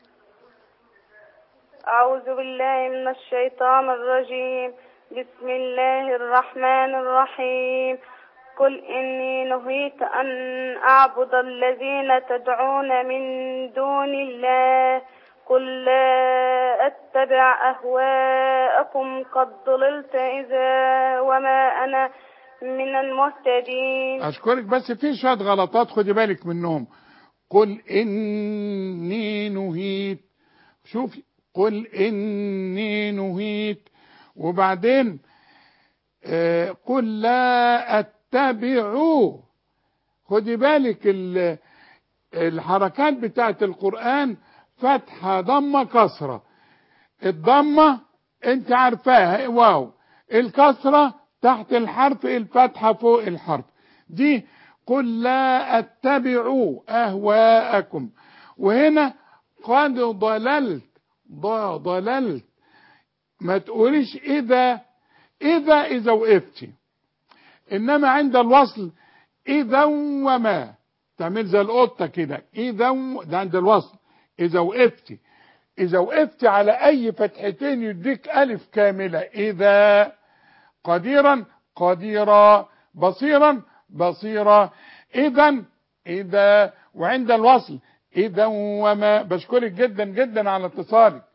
أعوذ بالله من الشيطان الرجيم بسم الله الرحمن الرحيم قل إني نهيت أن أعبد الذين تدعون من دون الله قل لا أتبع أهواءكم قد ضللت إذا وما أنا من المهتدين اشكرك بس في شويه غلطات خدي بالك منهم قل اني نهيت شوفي قل اني نهيت وبعدين آه، قل لا اتبع خدي بالك ال- الحركات بتاعت القرآن فتحة ضمة كسرة الضمة انت عارفاها واو الكسرة تحت الحرف الفتحة فوق الحرف دي قل لا اتبع اهواءكم وهنا قد ضللت ض- ضللت ما تقوليش اذا اذا اذا وقفتي انما عند الوصل اذا وما تعمل زي القطه كده اذا و- ده عند الوصل اذا وقفتي اذا وقفتي على اي فتحتين يديك الف كامله اذا قديرا قديرا بصيرا بصيرا اذا اذا وعند الوصل اذا وما بشكرك جدا جدا على اتصالك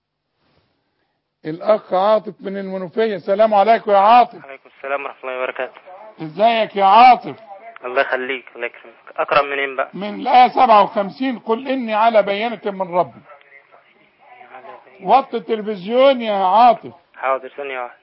الاخ عاطف من المنوفيه السلام عليكم يا عاطف عليكم السلام ورحمة الله وبركاته ازيك يا عاطف الله يخليك الله يكرمك أقرب منين بقى من الآية 57 قل إني على بينة من ربي وطي التلفزيون يا عاطف حاضر ثانية واحدة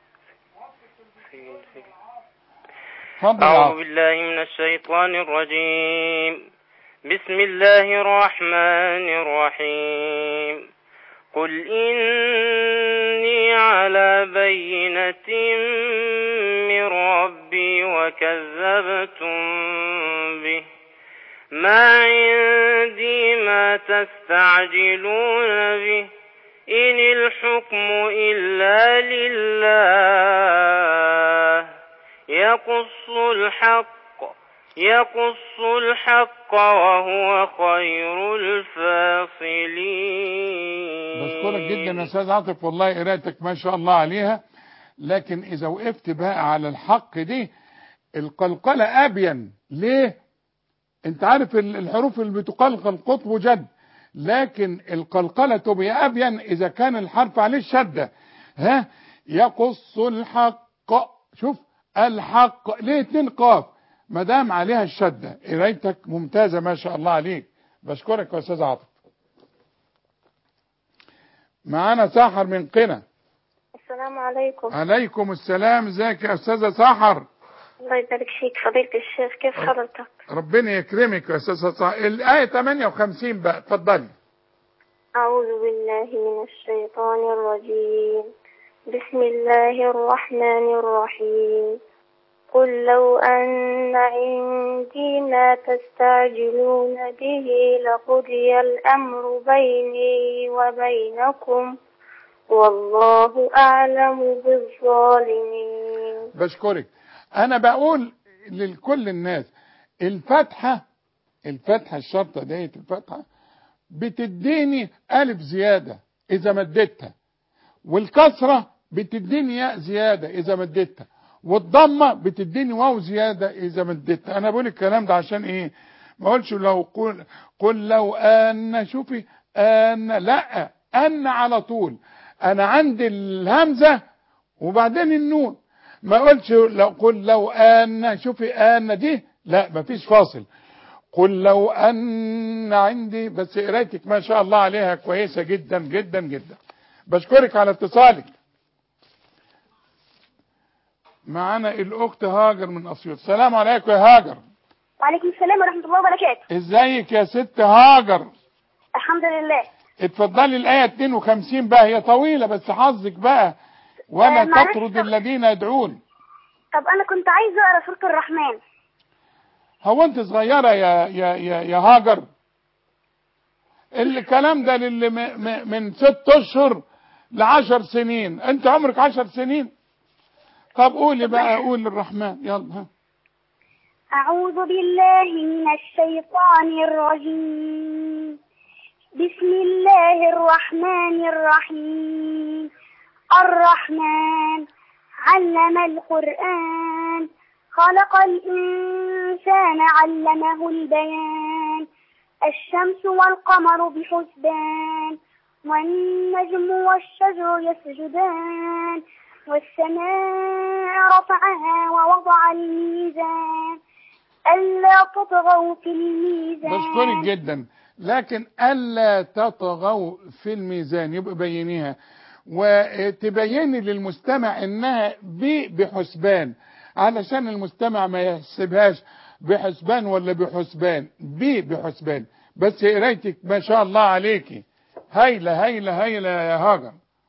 اتفضل يا أعوذ عاطف بالله من الشيطان الرجيم بسم الله الرحمن الرحيم قل إني على بينة من ربي وكذبتم به ما عندي ما تستعجلون به إن الحكم إلا لله يقص الحق يقص الحق وهو خير الفاصلين بشكرك جدا يا استاذ عاطف والله قراءتك ما شاء الله عليها لكن اذا وقفت بقى على الحق دي القلقلة ابين ليه انت عارف ال- الحروف اللي بتقلقل قطب جد لكن القلقلة تبقى ابين اذا كان الحرف عليه شدة ها يقص الحق شوف الحق ليه اتنين قاف ما دام عليها الشدة قرايتك ممتازة ما شاء الله عليك بشكرك يا استاذ عاطف معانا ساحر من قنا السلام عليكم عليكم السلام ازيك يا استاذه سحر الله يبارك فيك فضيلة الشيخ كيف حضرتك ربنا يكرمك يا استاذه سحر الايه 58 بقى اتفضلي أعوذ بالله من الشيطان الرجيم بسم الله الرحمن الرحيم قل لو أن عندي ما تستعجلون به لقضي الأمر بيني وبينكم والله أعلم بالظالمين بشكرك انا بقول لكل الناس الفتحه الفتحه الشرطه ديت الفتحه بتديني الف زياده اذا مديتها والكسره بتديني ياء زياده اذا مديتها والضمه بتديني واو زياده اذا مديتها انا بقول الكلام ده عشان ايه ما اقولش لو قل قل لو ان شوفي ان لا ان على طول انا عندي الهمزه وبعدين النون ما اقولش لو قل لو ان شوفي ان دي لا مفيش فاصل قل لو ان عندي بس قرايتك ما شاء الله عليها كويسه جدا جدا جدا بشكرك على اتصالك معانا الاخت هاجر من اسيوط السلام عليكم يا هاجر وعليكم السلام ورحمة الله وبركاته ازيك يا ست هاجر الحمد لله اتفضلي الايه 52 بقى هي طويله بس حظك بقى ولا آه، معلش. تطرد الذين يدعون طب أنا كنت عايزة أقرأ سورة الرحمن هو انت صغيره يا يا يا, يا هاجر الكلام ده للي م م من ست اشهر لعشر سنين انت عمرك عشر سنين طب قولي بقى قول الرحمن يلا ها. أعوذ بالله من الشيطان الرجيم بسم الله الرحمن الرحيم الرحمن علم القرآن خلق الإنسان علمه البيان الشمس والقمر بحسبان والنجم والشجر يسجدان والسماء رفعها ووضع الميزان ألا تطغوا في الميزان بشكرك جدا لكن الا تطغوا في الميزان يبقى بينيها وتبيني للمستمع انها ب بحسبان علشان المستمع ما يحسبهاش بحسبان ولا بحسبان ب بحسبان بس قرايتك ما شاء الله عليكي هايله هايله هايله يا هاجر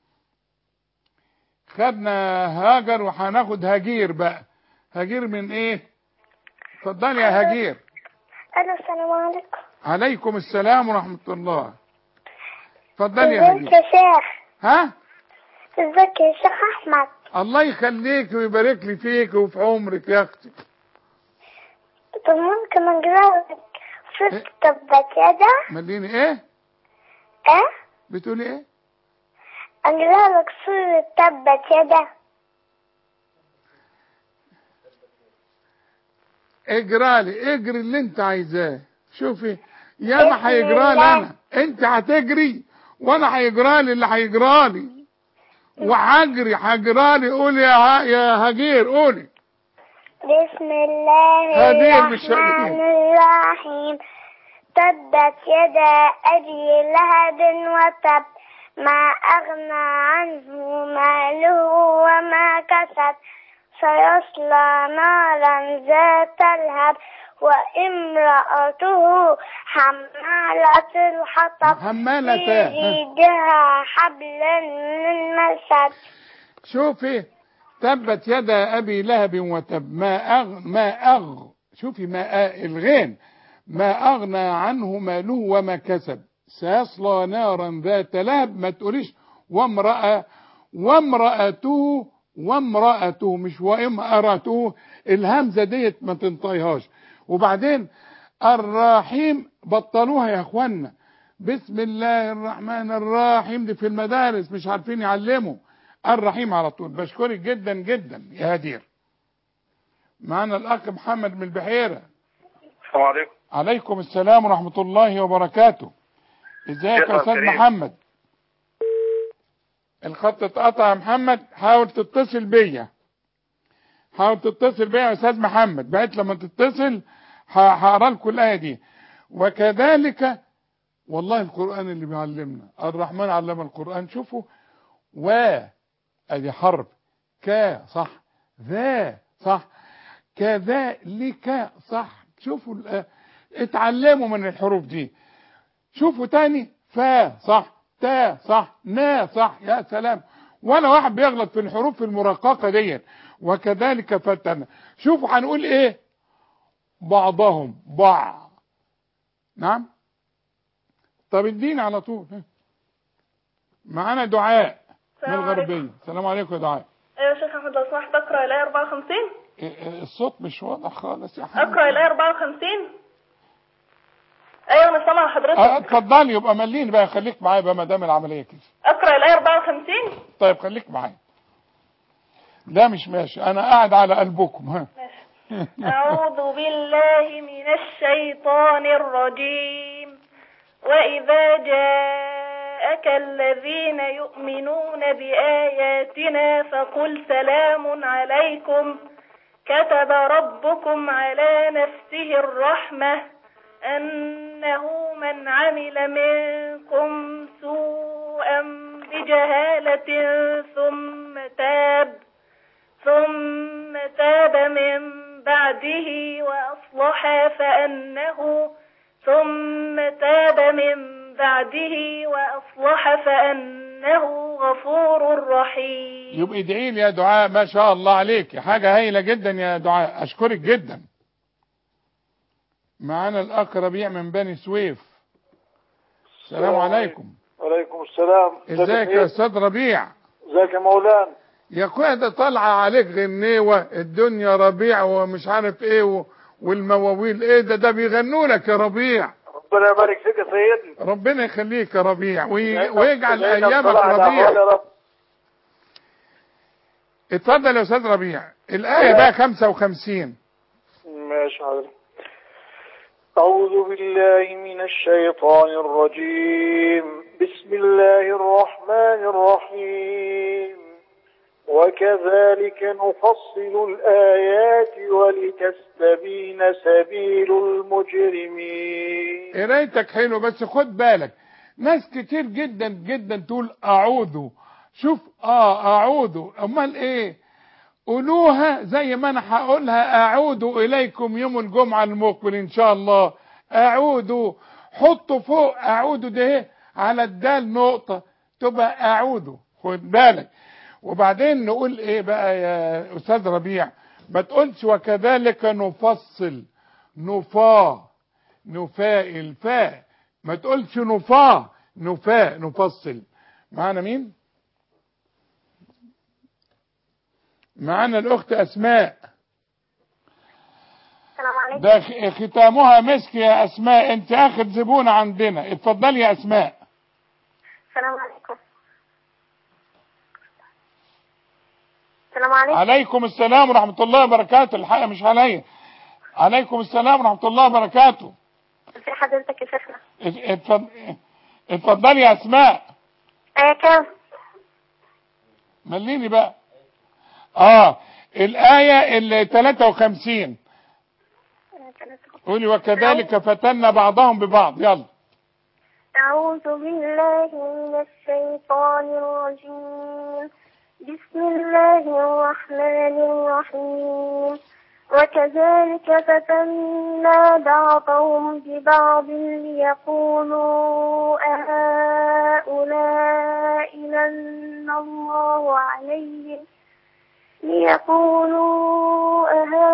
خدنا هاجر وهناخد هجير بقى هجير من ايه اتفضلي يا هجير ألو السلام عليكم عليكم السلام ورحمة الله اتفضلي يا ازيك هجير يا شيخ ها ازيك يا شيخ أحمد الله يخليك ويبارك لي فيك وفي عمرك يا اختي طب ممكن أقرأ لك سورة تبت يدا مديني ايه أه بتقولي ايه أقرأ لك سورة تبت يدا اجرالي اجري اللي انت عايزاه شوفي يا ما بسم هيجرالي الله. انا انت هتجري وانا هيجرالي اللي هيجرالي وهجري هجرالي قولي يا ها يا هجير قولي بسم الله هدير مش الرحمن هدير. الرحيم تبت يدا أبي لهب وتب ما أغنى عنه ماله وما كسب سيصلى نارا ذات الهب وامرأته حمالة الحطب حمالة في ها. جيدها حبل من مسد شوفي تبت يدا ابي لهب وتب ما أغ ما أغ شوفي ما أ... الغين ما اغنى عنه ماله وما كسب سيصلى نارا ذات لهب ما تقوليش وامرأة وامرأته وامرأته مش وامرأته الهمزة ديت ما تنطيهاش وبعدين الرحيم بطلوها يا اخوانا بسم الله الرحمن الرحيم دي في المدارس مش عارفين يعلموا الرحيم على طول بشكرك جدا جدا يا هدير معنا الاخ محمد من البحيره السلام عليكم عليكم السلام ورحمه الله وبركاته ازيك يا شكرا استاذ كريم. محمد الخط اتقطع يا محمد حاول تتصل بيا حاول تتصل بيا يا استاذ محمد بقيت لما تتصل ه- هقرا لكم الايه دي وكذلك والله القران اللي بيعلمنا الرحمن علم القران شوفوا و ادي حرف كا صح ذا صح كذلك صح شوفوا ال- اتعلموا من الحروف دي شوفوا تاني فا صح تا صح نا صح يا سلام ولا واحد بيغلط في الحروف المرققة دي وكذلك فتنا شوفوا هنقول ايه بعضهم بعض نعم طب اديني على طول ها. معانا دعاء من السلام عليكم. الغربية السلام عليكم يا دعاء ايوه يا شيخ احمد لو سمحت اقرا الايه 54 إيه، إيه، الصوت مش واضح خالص يا حبيبي اقرا الايه 54 ايوه انا سامعه اه حضرتك اتفضلي يبقى مليني بقى خليك معايا بقى ما دام العمليه كده اقرا الايه 54 طيب خليك معايا ده مش ماشي انا قاعد على قلبكم ها أعوذ بالله من الشيطان الرجيم وإذا جاءك الذين يؤمنون بآياتنا فقل سلام عليكم كتب ربكم على نفسه الرحمة أنه من عمل منكم سوءا بجهالة ثم تاب ثم تاب من بعده وأصلح فأنه ثم تاب من بعده وأصلح فأنه غفور رحيم يبقى ادعي لي يا دعاء ما شاء الله عليك حاجه هايله جدا يا دعاء اشكرك جدا معانا الاخ ربيع من بني سويف السلام عليكم وعليكم السلام ازيك يا استاذ ربيع ازيك يا مولانا يا اخويا ده طالعه عليك غنيوه الدنيا ربيع ومش عارف ايه و... والمواويل ايه ده ده بيغنوا لك يا ربيع ربنا يبارك فيك يا سيدنا ربنا يخليك يا ربيع وي... زينب- ويجعل زينب ايامك طلع على ربيع أحوال يا رب. اتفضل يا استاذ ربيع الايه بقى 55 ماشي حاضر أعوذ بالله من الشيطان الرجيم بسم الله الرحمن الرحيم وكذلك نفصل الآيات ولتستبين سبيل المجرمين قرايتك حلو بس خد بالك ناس كتير جدا جدا تقول اعوذ شوف اه اعوذ امال ايه قولوها زي ما انا هقولها اعود اليكم يوم الجمعه المقبل ان شاء الله اعود حطوا فوق اعود ده إيه؟ على الدال نقطه تبقى اعود خد بالك وبعدين نقول ايه بقى يا استاذ ربيع ما تقولش وكذلك نفصل نفا نفاء الفاء ما تقولش نفا نفاء نفصل معانا مين معانا الاخت اسماء السلام عليكم ده خ- ختامها مسك يا اسماء انت اخر زبونه عندنا اتفضلي يا اسماء السلام عليكم السلام عليكم عليكم السلام ورحمه الله وبركاته الحقيقه مش عليا عليكم السلام ورحمه الله وبركاته في حضرتك يا شيخنا ات- اتفض- اتفضلي يا اسماء ايه كام مليني بقى اه الايه ال 53 قولي وكذلك فتنا بعضهم ببعض يلا أعوذ بالله من الشيطان الرجيم بسم الله الرحمن الرحيم وكذلك فتنا بعضهم ببعض ليقولوا أهؤلاء من الله عليهم ليقولوا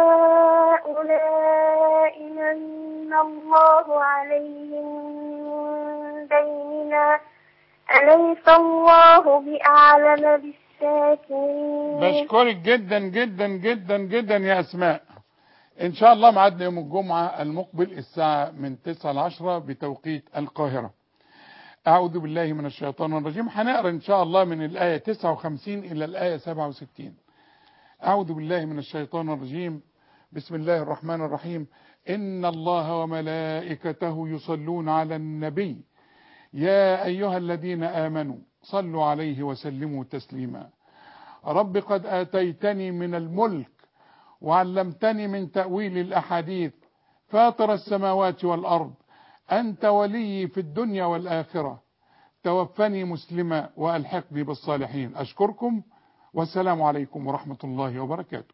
أهؤلاء من الله عليهم من بيننا أليس الله بأعلم الشاكرين بشكرك جدا جدا جدا جدا يا اسماء ان شاء الله معادنا يوم الجمعة المقبل الساعة من 9 ل 10 بتوقيت القاهرة اعوذ بالله من الشيطان الرجيم هنقرا ان شاء الله من الاية 59 الى الاية 67 اعوذ بالله من الشيطان الرجيم بسم الله الرحمن الرحيم ان الله وملائكته يصلون على النبي يا ايها الذين امنوا صلوا عليه وسلموا تسليما رب قد آتيتني من الملك وعلمتني من تأويل الأحاديث فاطر السماوات والأرض أنت ولي في الدنيا والآخرة توفني مسلما وألحقني بالصالحين أشكركم والسلام عليكم ورحمة الله وبركاته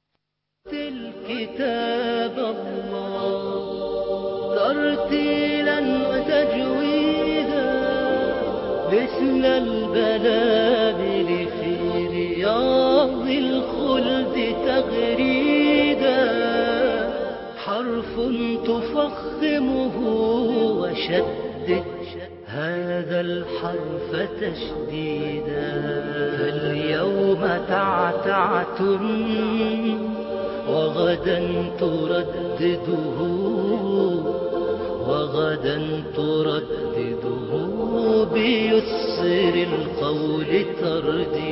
كتاب الله ترتيلا وتجويدا مثل البلابل في رياض الخلد تغريدا حرف تفخمه وشدد هذا الحرف تشديدا فاليوم تعتعت وغدا تردده وغدا تردده بيسر القول ترديدا